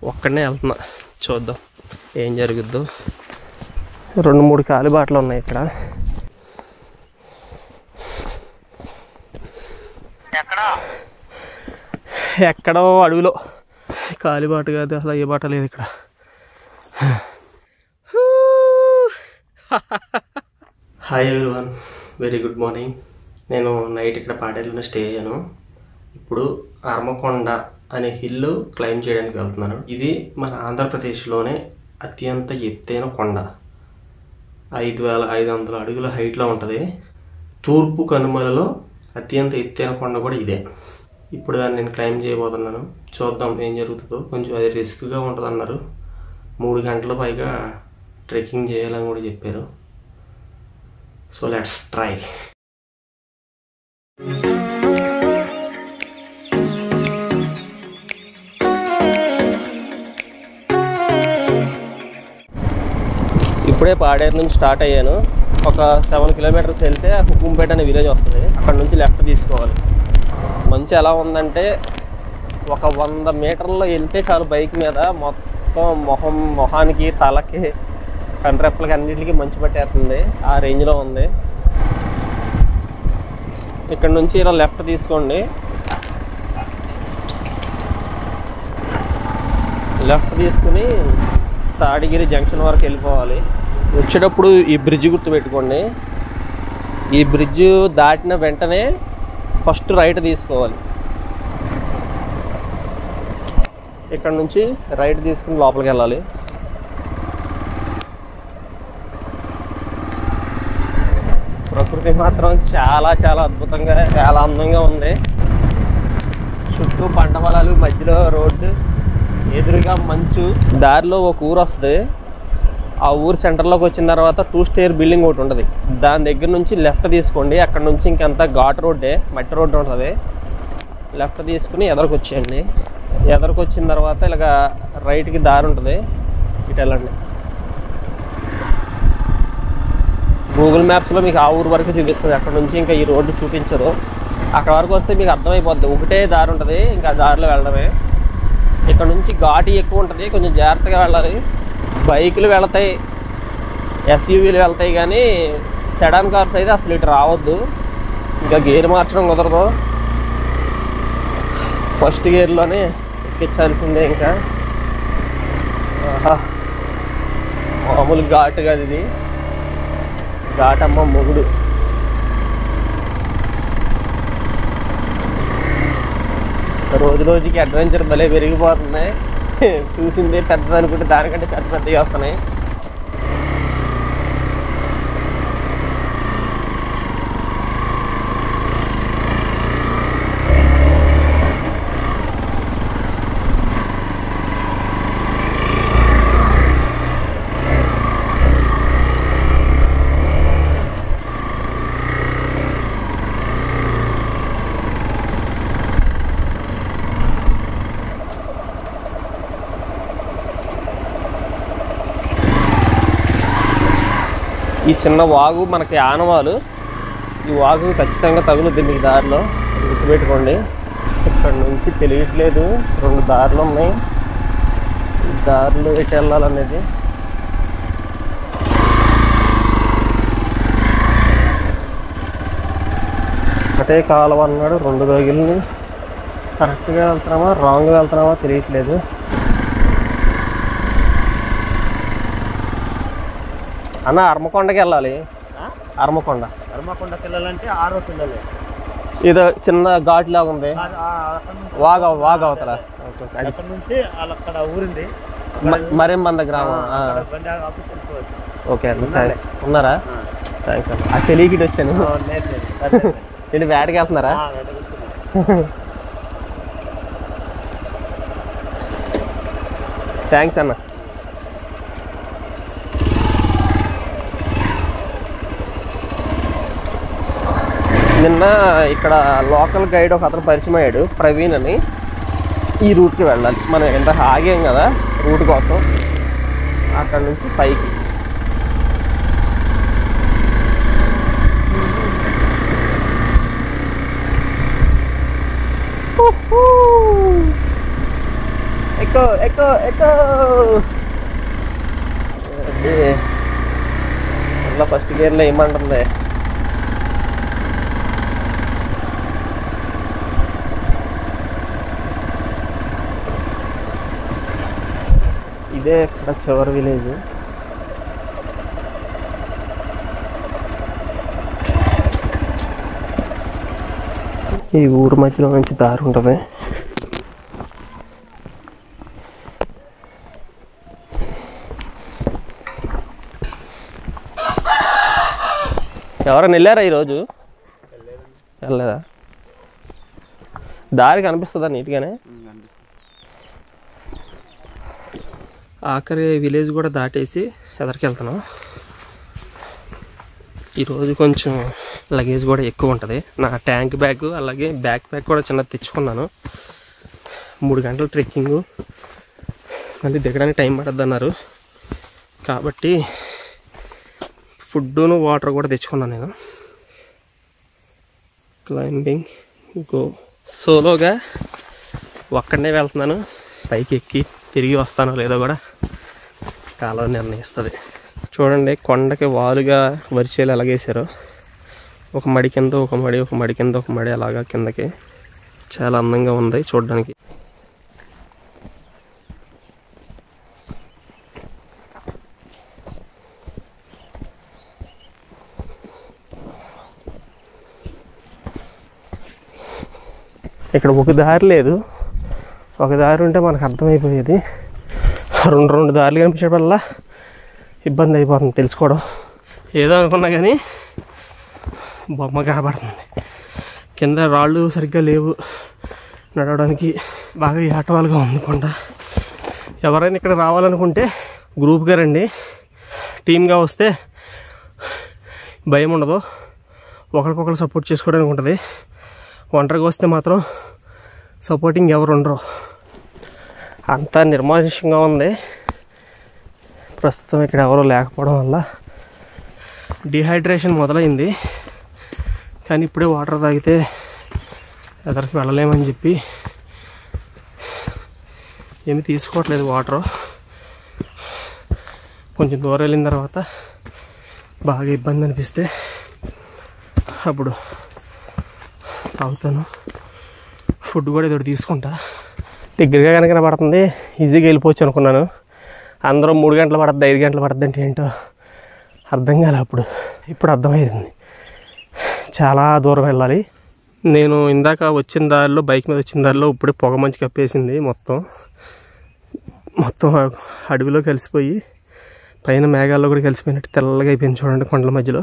ఒక్కడనే వెళ్తున్నా చూద్దాం ఏం జరుగుద్దో రెండు మూడు కాలిబాటలు ఉన్నాయి ఇక్కడ ఎక్కడో అడవిలో కాలిబాట కాదు అసలు ఏ బాట లేదు ఇక్కడ hi everyone very good morning నేను నైట్ ఇక్కడ పాడేరులో స్టే అయ్యాను ఇప్పుడు అర్మకొండ అనే హిల్ క్లైమ్ చేయడానికి వెళ్తున్నాను ఇది మన ఆంధ్రప్రదేశ్లోనే అత్యంత ఎత్తైన కొండ ఐదు వేల ఐదు వందల అడుగుల హైట్లో ఉంటుంది తూర్పు కనుమలలో అత్యంత ఎత్తైన కొండ కూడా ఇదే ఇప్పుడు దాన్ని నేను క్లైమ్ చేయబోతున్నాను చూద్దాం ఏం జరుగుతుందో కొంచెం అది రిస్క్గా ఉంటుంది అన్నారు మూడు గంటల పైగా ట్రెక్కింగ్ చేయాలని కూడా చెప్పారు సో లెట్స్ ట్రై ఇప్పుడే పాడేరు నుంచి స్టార్ట్ అయ్యాను ఒక సెవెన్ కిలోమీటర్స్ వెళ్తే హుకుంపేట అనే విలేజ్ వస్తుంది అక్కడ నుంచి లెఫ్ట్ తీసుకోవాలి మంచి ఎలా ఉందంటే ఒక వంద మీటర్లో వెళ్తే చాలు బైక్ మీద మొత్తం మొహం మొహానికి తలకి కండ్రెప్పలకి అన్నిటికీ మంచు పట్టేస్తుంది ఆ రేంజ్లో ఉంది ఇక్కడ నుంచి ఇలా లెఫ్ట్ తీసుకోండి లెఫ్ట్ తీసుకుని తాడిగిరి జంక్షన్ వరకు వెళ్ళిపోవాలి వచ్చేటప్పుడు ఈ బ్రిడ్జ్ గుర్తు పెట్టుకోండి ఈ బ్రిడ్జ్ దాటిన వెంటనే ఫస్ట్ రైట్ తీసుకోవాలి ఇక్కడ నుంచి రైట్ తీసుకుని లోపలికి వెళ్ళాలి ప్రకృతి మాత్రం చాలా చాలా అద్భుతంగా చాలా అందంగా ఉంది చుట్టూ పంట పొలాలు మధ్యలో రోడ్డు ఎదురుగా మంచు దారిలో ఒక ఊరు వస్తుంది ఆ ఊరు సెంటర్లోకి వచ్చిన తర్వాత టూ స్టేర్ బిల్డింగ్ ఒకటి ఉంటుంది దాని దగ్గర నుంచి లెఫ్ట్ తీసుకోండి అక్కడ నుంచి ఇంకంతా ఘాట్ రోడ్డే మట్టి రోడ్డు ఉంటుంది లెఫ్ట్ తీసుకుని ఎదరికి వచ్చేయండి ఎదరికి వచ్చిన తర్వాత ఇలాగ రైట్కి దారి ఉంటుంది ఇటు వెళ్ళండి గూగుల్ మ్యాప్స్లో మీకు ఆ ఊరు వరకు చూపిస్తుంది అక్కడ నుంచి ఇంకా ఈ రోడ్డు చూపించరు అక్కడ వరకు వస్తే మీకు అర్థమైపోద్ది ఒకటే దారి ఉంటుంది ఇంకా ఆ దారిలో వెళ్ళడమే ఇక్కడ నుంచి ఘాటి ఎక్కువ ఉంటుంది కొంచెం జాగ్రత్తగా వెళ్ళాలి బైకులు వెళ్తాయి ఎస్యూవీలు వెళ్తాయి కానీ సెడాన్ కార్స్ అయితే అసలు ఇటు రావద్దు ఇంకా గేర్ మార్చడం కుదరదు ఫస్ట్ గేర్లోనే ఎక్కించాల్సిందే ఇంకా ఆహా. మామూలు ఘాటు కాదు ఇది ఘాటమ్మ మొగుడు రోజు రోజుకి అడ్వెంచర్ భలే పెరిగిపోతుంది చూసిందే పెద్దది అనుకుంటే దానికంటే పెద్ద పెద్దవి వస్తున్నాయి ఈ చిన్న వాగు మనకి ఆనవాలు ఈ వాగు ఖచ్చితంగా తగులుద్ది మీకు దారిలో గుర్తుపెట్టుకోండి ఇక్కడ నుంచి తెలియట్లేదు రెండు దారులు ఉన్నాయి ఈ దారులు ఎటు వెళ్ళాలనేది ఒకటే కాలువ అన్నాడు రెండు రోజులని కరెక్ట్గా వెళ్తున్నామా రాంగ్గా వెళ్తున్నామా తెలియట్లేదు అన్న అర్మకొండకి వెళ్ళాలి అర్మకొండ ధర్మకొండ పిల్లలంటే ఆరో పిల్లలు ఇది చిన్న ఘాట్ లాగా ఉంది ఆ- ఆ- అక్కడ నుంచి వాగ వాగ అవతల ఓకే, అది అక్కడ నుంచి వాళ్ళ అక్కడ ఊరింది మ- మరింబంద గ్రామం ఆ, అక్కడ బండి ఆఫీస్ వెళ్ళిపోవచ్చు ఓకే అండి థ్యాంక్స్ ఉన్నారా థ్యాంక్స్ అండి ఆ తెలియకి ఇటు వచ్చాను లేదు లేదు పర్లేదు. ఏంటి వేటకి వెళ్తున్నారా ఆ, వెళ్ళగలుగుతున్నాం. థ్యాంక్స్ అన్న నిన్న ఇక్కడ లోకల్ గైడ్ ఒక అతను పరిచయం అయ్యాడు ప్రవీణ్ అని ఈ రూట్కి వెళ్ళాలి మనం ఎంత ఆగాం కదా రూట్ కోసం అక్కడ నుంచి పైకి ఎక్కువ ఎక్కువ ఎక్కువ ఇలా ఫస్ట్ గేర్లో ఏమంటుంది ఇదే ఇక్కడ చివరి విలేజ్ ఈ ఊరు మధ్యలో నుంచి దారి ఉంటుంది ఎవరైనా వెళ్ళారా ఈరోజు వెళ్ళలేదా దారి కనిపిస్తుందా నీట్గానే ఆఖరి విలేజ్ కూడా దాటేసి ఎదరికి వెళ్తున్నాం ఈరోజు కొంచెం లగేజ్ కూడా ఎక్కువ ఉంటుంది నా ట్యాంక్ బ్యాగ్ అలాగే బ్యాక్ ప్యాక్ కూడా చిన్నది తెచ్చుకున్నాను మూడు గంటల ట్రెక్కింగ్ మళ్ళీ దిగడానికి టైం పడుతుంది అన్నారు కాబట్టి ఫుడ్ను వాటర్ కూడా తెచ్చుకున్నాను నేను క్లైంబింగ్ గో సోలోగా ఒక్కడనే వెళ్తున్నాను పైకి ఎక్కి తిరిగి వస్తానో లేదో కూడా కాలం నిర్ణయిస్తుంది చూడండి కొండకి వాలుగా వరిచేలు ఎలాగేసారో ఒక మడి కింద ఒక మడి ఒక మడి కింద ఒక మడి అలాగా కిందకి చాలా అందంగా ఉంది చూడడానికి ఇక్కడ ఒక దారి లేదు ఒక దారి ఉంటే మనకు అర్థమైపోయేది రెండు రెండు దారులు కనిపించేటల్లా ఇబ్బంది అయిపోతుంది తెలుసుకోవడం ఏదో అనుకున్నా కానీ బొమ్మ కనబడుతుంది కింద రాళ్ళు సరిగ్గా లేవు నడవడానికి బాగా ఏటవాలుగా ఉంది కొండ ఎవరైనా ఇక్కడ రావాలనుకుంటే గ్రూప్గా రండి టీమ్గా వస్తే భయం ఉండదు ఒకరికొకరు సపోర్ట్ చేసుకోవడానికి ఉంటుంది ఒంటరిగా వస్తే మాత్రం సపోర్టింగ్ ఎవరు ఉండరు అంతా నిర్మానుష్యంగా ఉంది ప్రస్తుతం ఇక్కడ ఎవరు లేకపోవడం వల్ల డిహైడ్రేషన్ మొదలైంది కానీ ఇప్పుడే వాటర్ తాగితే ఎదరికి వెళ్ళలేమని చెప్పి ఏమి తీసుకోవట్లేదు వాటర్ కొంచెం దూరం వెళ్ళిన తర్వాత బాగా ఇబ్బంది అనిపిస్తే అప్పుడు తాగుతాను ఫుడ్ కూడా ఏదో ఒకటి తీసుకుంటా దగ్గరగా కనుక కనబడుతుంది ఈజీగా వెళ్ళిపోవచ్చు అనుకున్నాను అందరూ మూడు గంటలు పడుతుంది ఐదు గంటలు పడుతుంది అంటే ఏంటో అర్థం కాలే అప్పుడు ఇప్పుడు అర్థమైంది చాలా దూరం వెళ్ళాలి నేను ఇందాక వచ్చిన దారిలో బైక్ మీద వచ్చిన దారిలో ఇప్పుడే పొగ మంచి కప్పేసింది మొత్తం మొత్తం అడవిలో కలిసిపోయి పైన మేఘాల్లో కూడా కలిసిపోయినట్టు తెల్లగా అయిపోయింది చూడండి కొండల మధ్యలో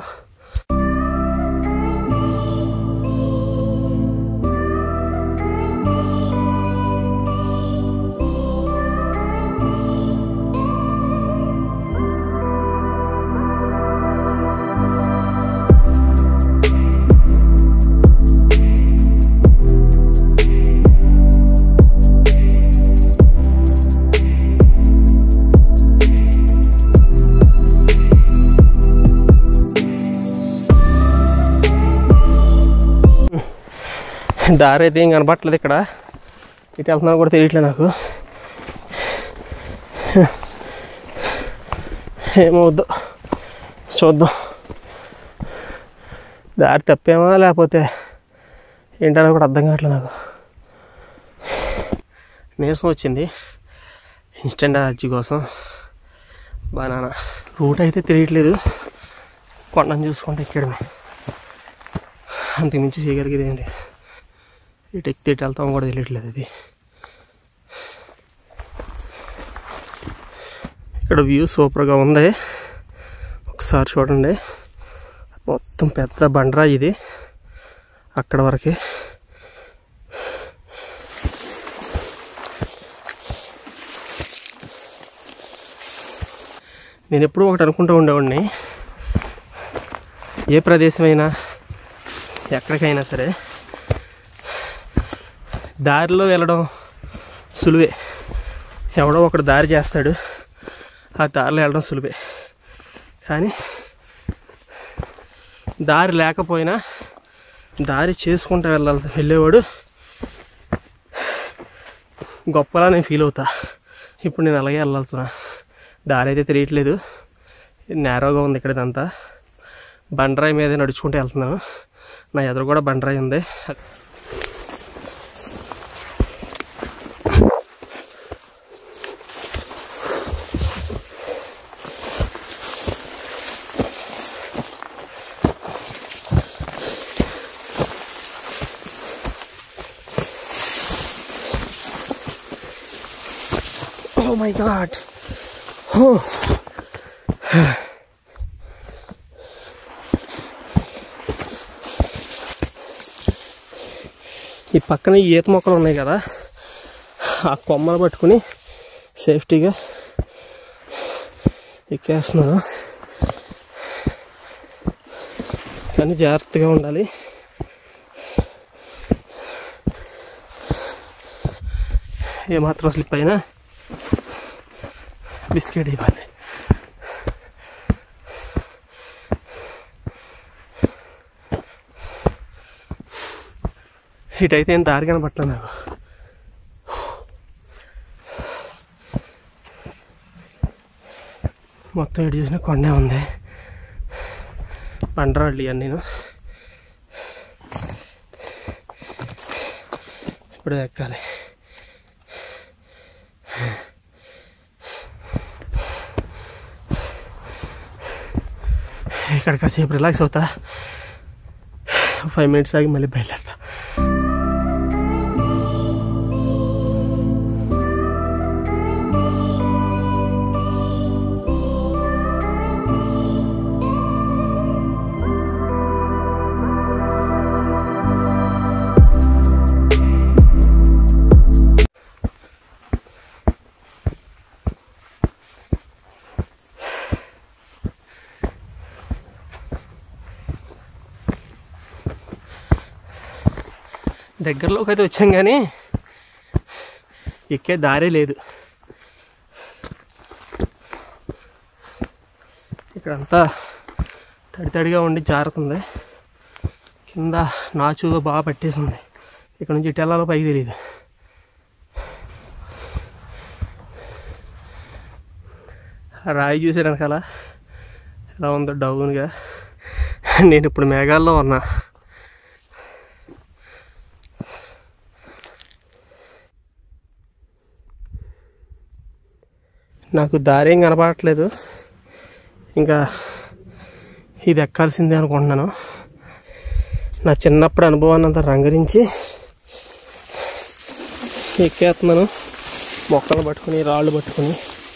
దారి అయితే ఏం కనపట్లేదు ఇక్కడ ఇటు వెళ్తున్నా కూడా తెలియట్లేదు నాకు ఏమవుద్దు చూద్దాం దారి తప్పేమా లేకపోతే ఏంటనే కూడా అర్థం కావట్లేదు నాకు నీరసం వచ్చింది ఇన్స్టెంట్ ఎనర్జీ కోసం బనానా రూట్ అయితే తెలియట్లేదు కొండను చూసుకుంటే ఎక్కడమే అంతకుమించి చేయగలిగేది ఏంటి ఇటు ఎక్కితే ఇటు వెళ్తాం కూడా తెలియట్లేదు ఇది ఇక్కడ వ్యూ సూపర్గా ఉంది ఒకసారి చూడండి మొత్తం పెద్ద బండరా ఇది అక్కడ వరకే నేను ఎప్పుడూ ఒకటి అనుకుంటూ ఉండేవాడిని ఏ ప్రదేశమైనా ఎక్కడికైనా సరే దారిలో వెళ్ళడం సులువే ఎవడో ఒకడు దారి చేస్తాడు ఆ దారిలో వెళ్ళడం సులువే కానీ దారి లేకపోయినా దారి చేసుకుంటూ వెళ్ళాలి వెళ్ళేవాడు గొప్పలా నేను ఫీల్ అవుతా ఇప్పుడు నేను అలాగే వెళ్ళాల్సిన దారి అయితే తెలియట్లేదు నేరోగా ఉంది ఇక్కడ ఇదంతా బండరాయి మీద నడుచుకుంటూ వెళ్తున్నాను నా ఎదురు కూడా బండరాయి ఉంది Oh my god. Oh. ఈ పక్కన ఈ ఈత మొక్కలు ఉన్నాయి కదా ఆ కొమ్మలు పట్టుకుని సేఫ్టీగా ఎక్కేస్తున్నాను కానీ జాగ్రత్తగా ఉండాలి ఏమాత్రం స్లిప్ అయినా బిస్కెట్ ఇవ్వాలి ఇటైతే ఏం దారి కనపట్ల నాకు మొత్తం ఇటు చూసిన కొండే ఉంది పండరాళ్ళు ఇవన్నీ నేను ఇప్పుడు ఎక్కాలి ఇక్కడ కాసేపు రిలాక్స్ అవుతా ఫైవ్ మినిట్స్ ఆగి మళ్ళీ బయలుదేరుతా దగ్గరలోకి అయితే వచ్చాం కానీ ఎక్కే దారే లేదు ఇక్కడంతా తడి తడిగా ఉండి జారుతుంది కింద నాచుగా బాగా పట్టేసింది ఇక్కడ నుంచి ఇటు వెళ్ళాలో పైకి తెలియదు ఆ రాయి చూసారు వెనకాల ఎలా ఉందో డౌన్గా నేను ఇప్పుడు మేఘాల్లో ఉన్నా నాకు దారి ఏం కనపడట్లేదు ఇంకా ఇది ఎక్కాల్సిందే అనుకుంటున్నాను నా చిన్నప్పుడు అనుభవాన్ని అంతా రంగరించి ఎక్కేస్తున్నాను మొక్కలు పట్టుకుని రాళ్ళు పట్టుకుని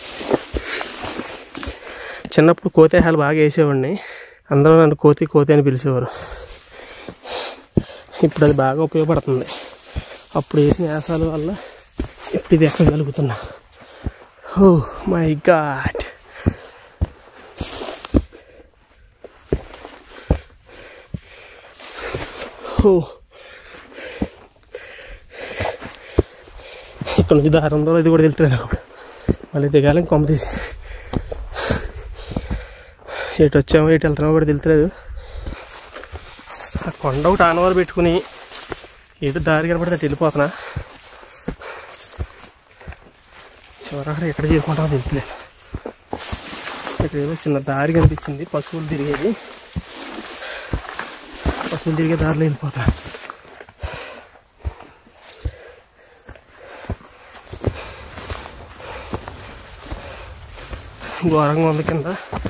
చిన్నప్పుడు కోతేహాలు బాగా వేసేవాడిని అందరూ నన్ను కోతి కోతి అని పిలిచేవారు ఇప్పుడు అది బాగా ఉపయోగపడుతుంది అప్పుడు వేసిన యాసాల వల్ల ఇప్పుడు ఇది ఎక్కగలుగుతున్నా ఓ మై గాడ్ ఓ ఇక్కడ నుంచి దారి ఉందో ఇది కూడా తెలుస్తుంది నాకు మళ్ళీ దిగాలని కొమ్మ తీసి ఎటు వచ్చామో ఎటు వెళ్తున్నామో కూడా తెలుస్తలేదు ఆ కొండ ఒకటి ఆనవాలు పెట్టుకుని ఎటు దారి కనపడితే అటు వెళ్ళిపోతున్నా చివరి ఎక్కడ చేరుకుంటామో తెలుస్తలేదు ఇక్కడ ఏదో చిన్న దారి కనిపించింది పశువులు తిరిగేది పశువులు తిరిగే దారిలో వెళ్ళిపోతా ఘోరంగా ఉంది కింద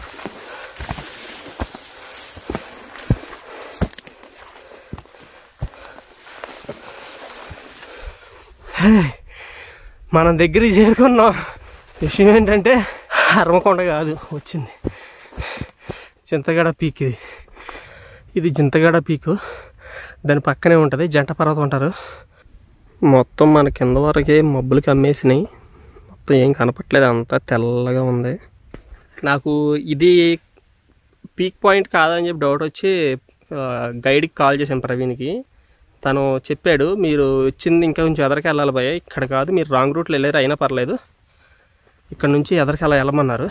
హే, మనం దగ్గరికి చేరుకున్నాం విషయం ఏంటంటే హర్మకొండ కాదు వచ్చింది చింతగడ పీక్ ఇది ఇది చింతగడ పీకు దాని పక్కనే ఉంటుంది జంట పర్వతం అంటారు మొత్తం మన కింద వరకే మబ్బులు కమ్మేసినాయి మొత్తం ఏం కనపట్లేదు అంతా తెల్లగా ఉంది నాకు ఇది పీక్ పాయింట్ కాదని చెప్పి డౌట్ వచ్చి ఆ, గైడ్కి కాల్ చేశాను ప్రవీణ్కి తను చెప్పాడు మీరు వచ్చింది ఇంకా కొంచెం ఎదరికి వెళ్ళాలి భయ ఇక్కడ కాదు మీరు రాంగ్ రూట్లో వెళ్ళారు అయినా పర్లేదు ఇక్కడ నుంచి ఎదరికి అలా వెళ్ళమన్నారు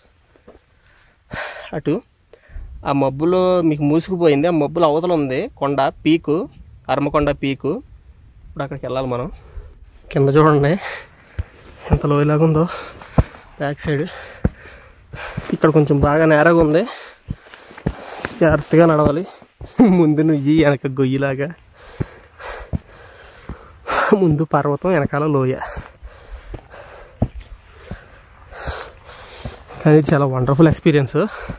అటు ఆ మబ్బులో మీకు మూసుకుపోయింది ఆ మబ్బులు అవతల ఉంది కొండ పీకు అరమకొండ పీకు ఇప్పుడు అక్కడికి వెళ్ళాలి మనం కింద చూడండి ఎంత లోయలాగా ఉందో బ్యాక్ సైడ్ ఇక్కడ కొంచెం బాగా నేరగా ఉంది జాగ్రత్తగా నడవాలి ముందు నుయ్యి వెనక గొయ్యిలాగా ముందు పర్వతం వెనకాల లోయ కానీ ఇది చాలా వండర్ఫుల్ ఎక్స్పీరియన్స్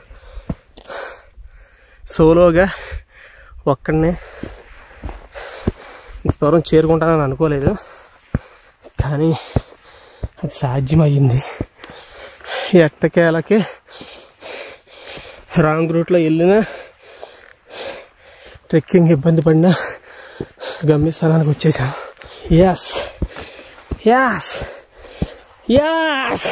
సోలోగా ఒక్కడనే ఇంత దూరం చేరుకుంటానని అనుకోలేదు కానీ అది సాధ్యమయ్యింది ఎట్టకేలకి రాంగ్ రూట్లో వెళ్ళిన ట్రెక్కింగ్ ఇబ్బంది పడిన గమ్యస్థానానికి వచ్చేసాం యాస్ యాస్ యాస్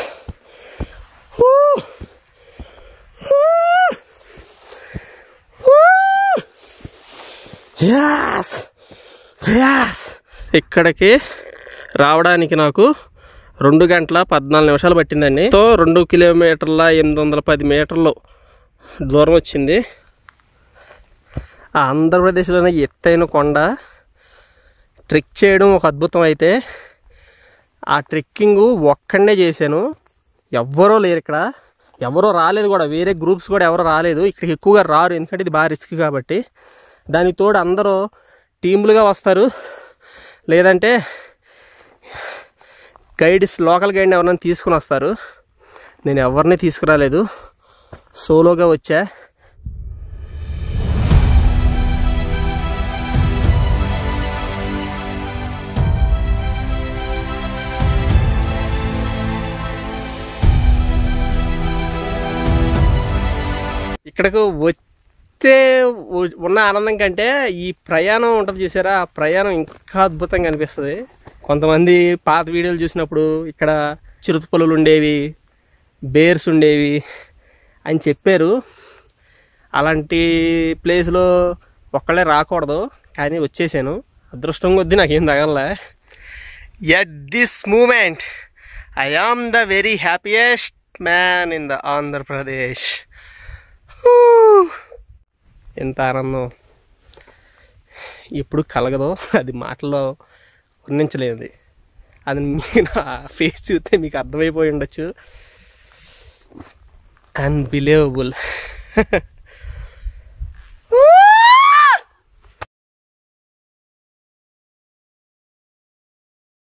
యాస్ యాస్ ఇక్కడికి రావడానికి నాకు రెండు గంటల పద్నాలుగు నిమిషాలు పట్టిందండి తో రెండు కిలోమీటర్ల ఎనిమిది వందల పది మీటర్లు దూరం వచ్చింది ఆంధ్రప్రదేశ్లోనే ఎత్తైన కొండ ట్రెక్ చేయడం ఒక అద్భుతం అయితే ఆ ట్రెక్కింగ్ ఒక్కడనే చేశాను ఎవ్వరూ లేరు ఇక్కడ ఎవరో రాలేదు కూడా వేరే గ్రూప్స్ కూడా ఎవరు రాలేదు ఇక్కడికి ఎక్కువగా రారు ఎందుకంటే ఇది బాగా రిస్క్ కాబట్టి దానికి తోడు అందరూ టీములుగా వస్తారు లేదంటే గైడ్స్ లోకల్ గైడ్ని ఎవరైనా తీసుకుని వస్తారు నేను ఎవరిని తీసుకురాలేదు సోలోగా వచ్చా ఇక్కడకు వస్తే ఉ- ఉన్న ఆనందం కంటే ఈ ప్రయాణం ఉంటుంది చూసారా ఆ ప్రయాణం ఇంకా అద్భుతంగా అనిపిస్తుంది కొంతమంది పాత వీడియోలు చూసినప్పుడు ఇక్కడ చిరుతపులులు ఉండేవి బేర్స్ ఉండేవి అని చెప్పారు అలాంటి ప్లేస్లో ఒక్కళ్ళే రాకూడదు కానీ వచ్చేసాను అదృష్టం కొద్దీ నాకేం తగలలే at this moment I am the very happiest man in the Andhra Pradesh ఎంత ఆనందం ఇప్పుడు కలగదు అది మాటలో వర్ణించలేనిది అది మీ నా ఫేస్ చూస్తే మీకు అర్థమైపోయి ఉండొచ్చు అన్బిలీవబుల్